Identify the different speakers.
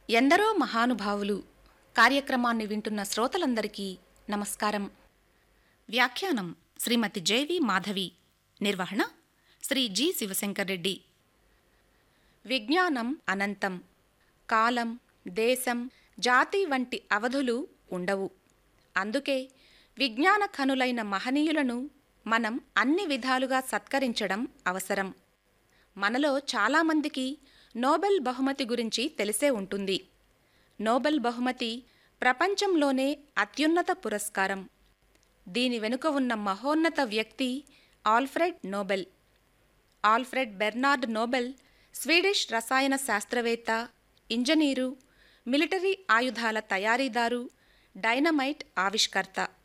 Speaker 1: ఎందరో మహానుభావులు కార్యక్రమాన్ని వింటున్న శ్రోతలందరికీ నమస్కారం వ్యాఖ్యానం శ్రీమతి జేవి మాధవి నిర్వహణ శ్రీ జి శివశంకర్ రెడ్డి విజ్ఞానం అనంతం కాలం దేశం జాతి వంటి అవధులు ఉండవు అందుకే విజ్ఞాన ఖనులైన మహనీయులను మనం అన్ని విధాలుగా సత్కరించడం అవసరం మనలో చాలామందికి నోబెల్ బహుమతి గురించి తెలిసే ఉంటుంది నోబెల్ బహుమతి ప్రపంచంలోనే అత్యున్నత పురస్కారం దీని వెనుక ఉన్న మహోన్నత వ్యక్తి Alfred Nobel Alfred Bernard Nobel Swedish రసాయన శాస్త్రవేత్త ఇంజనీరు మిలిటరీ ఆయుధాల తయారీదారు డైనమైట్ ఆవిష్కర్త